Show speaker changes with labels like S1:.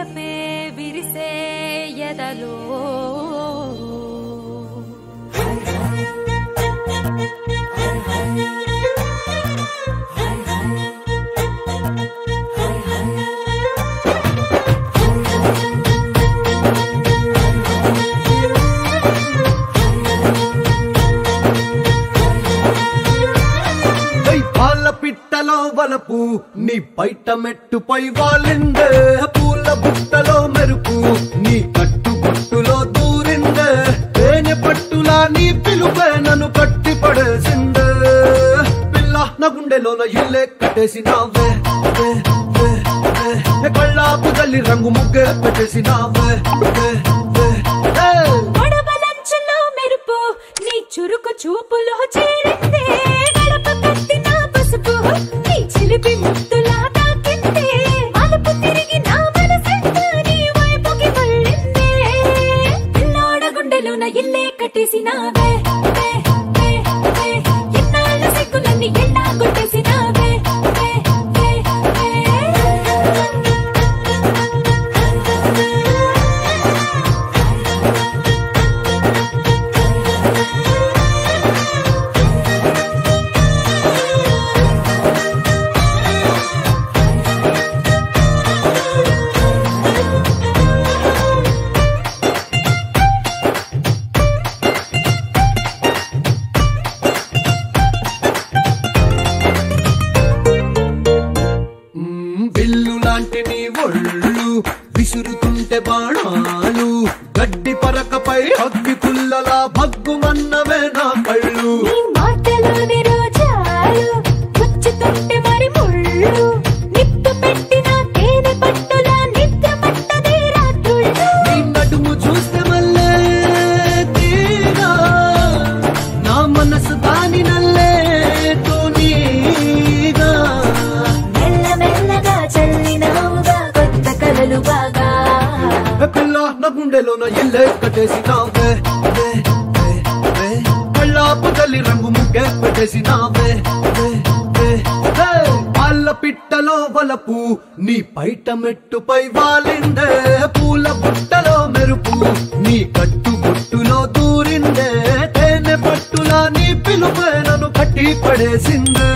S1: వలపే విరిసే ఎదలో
S2: పై పాల పిట్టలో వలపు నీ బయట మెట్టుపై వాలిందే పూల బుట్టలో మెరుపు నీ కట్టు పట్టులో దూరిందే తేనె పట్టులా నీ పిలుపే నన్ను కట్టి పడేసిందే పిల్ల నా గుండెలోన ఇల్లే కట్టేసినావే వే, వే, వే. ఏ కళ్ళాపు గల్లి రంగు ముగ్గే పెట్టేసినావే వే, వే, ఏ.
S1: గొడవలంచులో మెరుపు నీ చురుకు చూపులో చేరిందే గడప కట్టిన పసుపు నీ చిలిపి ముద్దులా తాకిందే మలుపు తిరిగి నా మనసంతా నీ వైపుకి మళ్ళిందే పిల్లోడ గుండెలోన ఇల్లే కట్టేసినావే వే, వే, వే. ఎన్నాళ్ళ సిగ్గులన్నీ ఎన్నా కొట్టేసినావే వే, వే, వే.
S2: మ్మ్, విల్లు లాంటి నీ ఒళ్ళు విసురుతుంటే బాణాలు గడ్డి పరకపై అగ్గి పుల్లలా భగ్గుమన్నవే నా కళ్ళు
S1: నీ మాటలోని రోజాలు గుచ్చుతుంటే మరి ముళ్ళు నిప్పు పెట్టిన తేనె పట్టులా నిద్ర పట్టదే రాత్రుళ్ళు
S2: నీ నడుము చూస్తే మల్లే తీరా నా మనసు దాని నల్లే తోనీగా
S1: మెల్ల మెల్లగా చల్లినావుగా కొత్త కలలు బాగా
S2: ఏ పిల్ల నా గుండెలోన ఇల్లే కట్టేసినావే వే, వే, వే. కళ్ళాపు తల్లి రంగు ముగ్గే పెట్టేసినావే వే, వే, వే. పాల పిట్టలో వలపు నీ పైట మెట్టుపై వాలిందే పూల బుట్టలో మెరుపు నీ కట్టు బొట్టులో దూరిందే తేనె పట్టులా నీ పిలుపే నన్ను కట్టి పడేసిందే